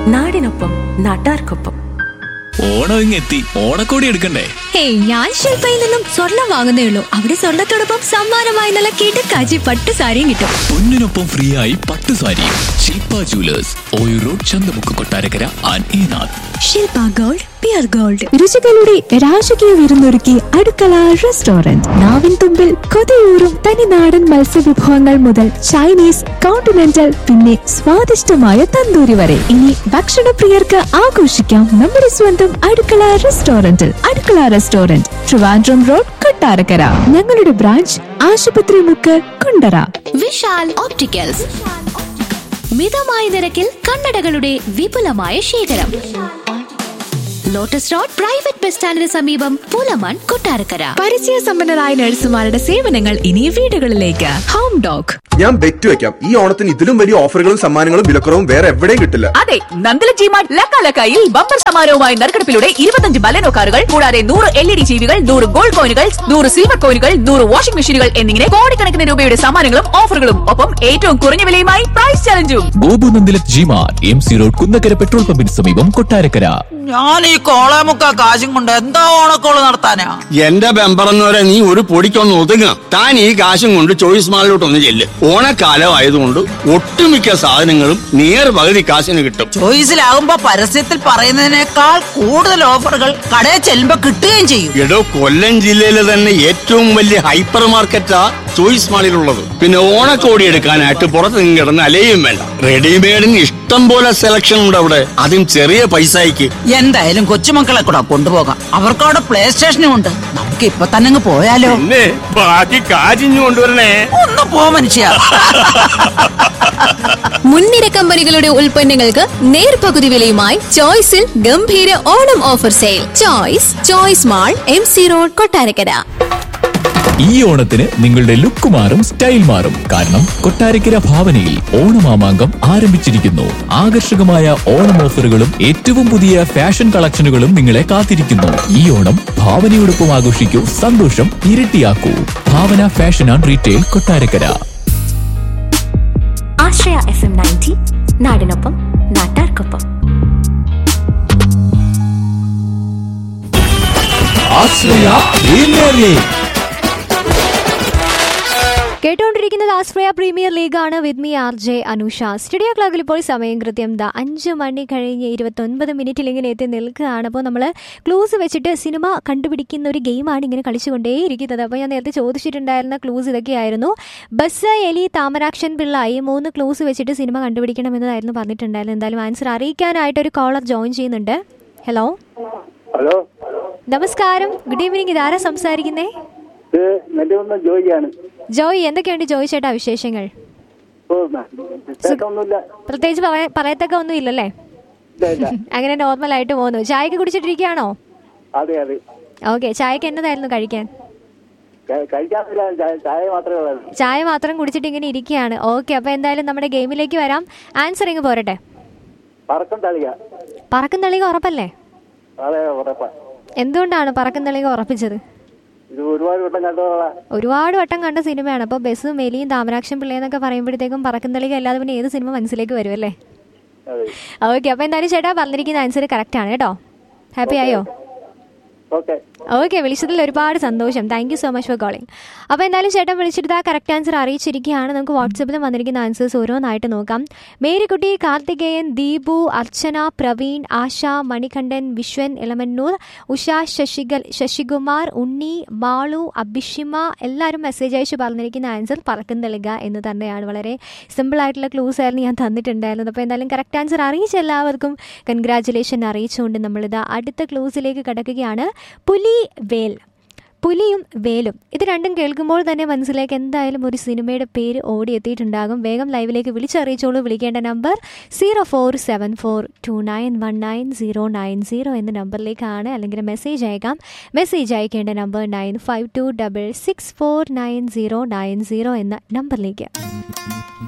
നാടിനൊപ്പം നാട്ടാർക്കൊപ്പം ഓണം ഇങ്ങെത്തി ഓണക്കോടി എടുക്കണ്ടേ ഹേയ് ഞാൻ ശില്പയിൽ നിന്നും സ്വർണം വാങ്ങുന്നേ ഉള്ളൂ അവിടെ സ്വർണത്തോടൊപ്പം സമ്മാനമായി നല്ല കിടക്കാച്ചി പട്ട് സാരിയും കിട്ടും പൊന്നിനൊപ്പം ഫ്രീ ആയി പട്ട് സാരിയും Shilpa jewellers Oyoor road Chanthamukku Kottarakkara and Enath Shilpa gold pure gold രുചികളുടെ രാജകീയ വിരുന്നൊരുക്കി അടുക്കള റെസ്റ്റോറന്റ് നാവിൻ തുമ്പിൽ കൊതിയൂറും തനിനാടൻ മത്സ്യവിഭവങ്ങൾ മുതൽ ചൈനീസ് കോണ്ടിനെന്റൽ പിന്നെ സ്വാദിഷ്ടമായ തന്തൂരി വരെ ഇനി ഭക്ഷണപ്രിയർക്ക് ആഘോഷിക്കാം നമ്മുടെ സ്വന്തം അടുക്കള റെസ്റ്റോറന്റിൽ അടുക്കള റെസ്റ്റോറന്റ് ട്രിവാൻഡ്രം റോഡ് കൊട്ടാരക്കര ഞങ്ങളുടെ ബ്രാഞ്ച് ആശുപത്രി മുക്ക് കുണ്ടറ വിശാൽ ഓപ്റ്റിക്കൽസ് മിതമായ നിരക്കിൽ കണ്ണടകളുടെ വിപുലമായ ശേഖരം ലോട്ടസ് റോഡ് പ്രൈവറ്റ് ബസ് സ്റ്റാൻഡിന് സമീപം പൂലമൺ കൊട്ടാരക്കര പരിചയസമ്പന്നരായ നഴ്സുമാരുടെ സേവനങ്ങൾ ഇനി വീടുകളിലേക്ക് ഹോം ഡോഗ് ഞാൻ ബെറ്റ് വെക്കാം ഈ ഓണത്തിന് ഇതിലും വലിയ ഓഫറുകളും സമ്മാനങ്ങളും വിലക്കുറവും വേറെ എവിടെയും കിട്ടില്ല അതെ നന്ദല ജിമാർട്ട് ലക്കാലക്കായിൽ ബമ്പർ സമാരവുമായി നറുക്കെടുപ്പിലൂടെ ഇരുപത്തഞ്ച് ബലനോ കാറുകൾ കൂടാതെ നൂറ് എൽ ഇ ഡി ജീവികൾ നൂറ് ഗോൾഡ് കോയിനുകൾ നൂറ് സിൽവർ കോയിനുകൾ നൂറ് വാഷിംഗ് മെഷീനുകൾ എന്നിങ്ങനെ കോടിക്കണക്കിന് രൂപയുടെ സമ്മാനങ്ങളും ഓഫറുകളും ഒപ്പം ഏറ്റവും കുറഞ്ഞ വിലയുമായി പ്രൈസ് ചലഞ്ചും Gopu Nandilath G Mart M C road Kunnakkara petrol പമ്പിന് സമീപം കൊട്ടാരക്കര ഞാൻ ഈ കോളേമുക്ക കാശും കൊണ്ട് എന്താ ഓണക്കോള് നടത്താനാ എന്റെ ബെമ്പറന്നവരെ നീ ഒരു പൊടിക്കൊന്ന് ഒതുങ്ങ താൻ ഈ കാശും കൊണ്ട് ചോയ്സ് മാളിലോട്ടൊന്ന് ചെല്ല് ഓണക്കാലം ആയതുകൊണ്ട് ഒട്ടുമിക്ക സാധനങ്ങളും നിയർ പകുതി കാശിന് കിട്ടും ചോയ്സിലാകുമ്പോ പരസ്യത്തിൽ പറയുന്നതിനേക്കാൾ കൂടുതൽ ഓഫറുകൾ കടയിൽ ചെല്ലുമ്പോ കിട്ടുകയും ചെയ്യും എടോ കൊല്ലം ജില്ലയിലെ തന്നെ ഏറ്റവും വലിയ ഹൈപ്പർ മാർക്കറ്റാ ചോയ്സ് മാളിലുള്ളത് പിന്നെ ഓണക്കോടി എടുക്കാനായിട്ട് പുറത്ത് നിന്ന് കിടന്ന് അലയും വേണ്ട റെഡിമെയ്ഡിന് ഇഷ്ടം പോലെ സെലക്ഷൻ ഉണ്ട് അവിടെ അതും ചെറിയ പൈസയ്ക്ക് എന്തായാലും കൊച്ചുമക്കളെ കൂടെ കൊണ്ടുപോകാം അവർക്ക് അവിടെ പ്ലേ സ്റ്റേഷനും ഉണ്ട് നമുക്ക് ഇപ്പൊ തന്നെ അങ്ങ് പോയാലോ പിന്നെ ബാക്കി കാശിഞ്ഞു കൊണ്ടുവരണേ ഒന്ന് പോ മനുഷ്യ മുൻനിര കമ്പനികളുടെ ഉൽപ്പന്നങ്ങൾക്ക് നേർപകുതി വിലയുമായി ചോയ്സിൽ ഗംഭീര Onam offer sale choice choice mall M C road Kottarakkara ഈ ഓണത്തിന് നിങ്ങളുടെ ലുക്ക് മാറും സ്റ്റൈൽ മാറും കാരണം കൊട്ടാരക്കര ഭാവനയിൽ ഓണമാമാങ്കം ആരംഭിച്ചിരിക്കുന്നു ആകർഷകമായ ഓണം ഓഫറുകളും ഏറ്റവും പുതിയ ഫാഷൻ കളക്ഷനുകളും നിങ്ങളെ കാത്തിരിക്കുന്നു ഈ ഓണം ഭാവനയോടൊപ്പം ആഘോഷിക്കൂ സന്തോഷം ഇരട്ടിയാക്കൂ Bhavana fashion and retail Kottarakkara Ashraya F M ninety നാടിനൊപ്പം നാട്ടാർക്കൊപ്പം കേട്ടുകൊണ്ടിരിക്കുന്നത് ആശ്രയ പ്രീമിയർ ലീഗാണ് with me R J Anusha studio ക്ലോക്കിൽ ഇപ്പോൾ സമയം കൃത്യം ദാ അഞ്ച് മണി കഴിഞ്ഞ് ഇരുപത്തൊൻപത് മിനിറ്റിൽ ഇങ്ങനെ എത്തി നിൽക്കുകയാണ് അപ്പോൾ നമ്മൾ ക്ലൂസ് വെച്ചിട്ട് സിനിമ കണ്ടുപിടിക്കുന്ന ഒരു ഗെയിമാണ് ഇങ്ങനെ കളിച്ചുകൊണ്ടേയിരിക്കുന്നത് അപ്പോൾ ഞാൻ നേരത്തെ ചോദിച്ചിട്ടുണ്ടായിരുന്ന ക്ലൂസ് ഇതൊക്കെയായിരുന്നു ബസ് എലി താമരാക്ഷൻ പിള്ള ഈ മൂന്ന് ക്ലൂസ് വെച്ചിട്ട് സിനിമ കണ്ടുപിടിക്കണമെന്നതായിരുന്നു പറഞ്ഞിട്ടുണ്ടായിരുന്നത് എന്തായാലും ആൻസർ അറിയിക്കാനായിട്ട് ഒരു കോളർ ജോയിൻ ചെയ്യുന്നുണ്ട് ഹലോ ഹലോ നമസ്കാരം ഗുഡ് ഈവനിങ് ഇതാരാ സംസാരിക്കുന്നേ ഇത് നെല്ലികുന്ന് ജോയിയാണ് ജോയ് എന്തൊക്കെയുണ്ട് ജോയ് ചേട്ടാ വിശേഷങ്ങൾ ഓ വിശേഷമൊന്നുമില്ല പ്രത്യേകിച്ച് പറയാ- പറയത്തക്ക ഒന്നും ഇല്ലല്ലേ ഇല്ല ഇല്ല അങ്ങനെ നോർമൽ ആയിട്ട് പോകുന്നു ചായക്ക് കുടിച്ചിട്ടിരിക്കുകയാണോ അതെ അതെ ഓക്കെ ചായക്ക് എന്നതായിരുന്നു കഴിക്കാൻ ക- കഴിക്കാറില്ല ചായ- ചായ മാത്രമേ ഉള്ളൂ ചായ മാത്രം കുടിച്ചിട്ട് ഇങ്ങനെ ഇരിക്കുകയാണ് ഓക്കെ അപ്പോൾ എന്തായാലും നമ്മുടെ ഗെയിമിലേക്ക് വരാം ആൻസർ ഇങ്ങ് പോരട്ടെ പറക്കം തളിക പറക്കും തളിക ഉറപ്പല്ലേ അതെ ഉറപ്പാ എന്തുകൊണ്ടാണ് പറക്കും തളിക ഉറപ്പിച്ചത് ഇത് ഒരുപാട് വട്ടം കണ്ടോളാ ഒരുപാട് വട്ടം കണ്ട സിനിമയാണ് അപ്പോൾ ബസ്സും മെലിയും താമരാക്ഷൻ പിള്ളയെന്നൊക്കെ പറയുമ്പോഴത്തേക്കും പറക്കും തളിക അല്ലാതെ പിന്നെ ഏത് സിനിമ മനസ്സിലേക്ക് വരും അല്ലേ അതെ ഓക്കെ അപ്പോൾ എന്തായാലും ചേട്ടാ പറഞ്ഞിരിക്കുന്ന ആൻസർ കറക്റ്റ് ആണ് കേട്ടോ ഹാപ്പി ആയോ ഓക്കെ ഓക്കെ വിളിച്ചതിൽ ഒരുപാട് സന്തോഷം thank you so much for calling അപ്പോൾ എന്തായാലും ചേട്ടൻ വിളിച്ചിട്ട് ആ കറക്റ്റ് ആൻസർ അറിയിച്ചിരിക്കുകയാണ് നമുക്ക് വാട്സപ്പിലും വന്നിരിക്കുന്ന ആൻസേഴ്സ് ഓരോന്നായിട്ട് നോക്കാം മേരിക്കുട്ടി കാർത്തികേയൻ ദീപു അർച്ചന പ്രവീൺ ആശ മണികണ്ഠൻ വിശ്വൻ ഇളമന്നൂർ ഉഷ ശശികൽ ശശികുമാർ ഉണ്ണി മാളു അഭിഷിമ എല്ലാവരും മെസ്സേജ് അയച്ച് പറഞ്ഞിരിക്കുന്ന ആൻസർ പറക്കുന്തളിക എന്ന് തന്നെയാണ് വളരെ സിമ്പിൾ ആയിട്ടുള്ള ക്ലൂസ് ആയിരുന്നു ഞാൻ തന്നിട്ടുണ്ടായിരുന്നത് അപ്പോൾ എന്തായാലും കറക്റ്റ് ആൻസർ അറിയിച്ച എല്ലാവർക്കും കൺഗ്രാറ്റുലേഷൻ അറിയിച്ചുകൊണ്ട് നമ്മളിത് അടുത്ത ക്ലൂസിലേക്ക് കിടക്കുകയാണ് പുലി വേൽ പുലിയും വേലും ഇത് രണ്ടും കേൾക്കുമ്പോൾ തന്നെ മനസ്സിലേക്ക് എന്തായാലും ഒരു സിനിമയുടെ പേര് ഓടിയെത്തിയിട്ടുണ്ടാകും വേഗം ലൈവിലേക്ക് വിളിച്ചറിയിച്ചോളൂ വിളിക്കേണ്ട number zero four seven four two nine one nine zero nine zero എന്ന നമ്പറിലേക്കാണ് അല്ലെങ്കിൽ മെസ്സേജ് അയക്കാം മെസ്സേജ് അയക്കേണ്ട number nine five two double six four nine zero nine zero എന്ന നമ്പറിലേക്ക്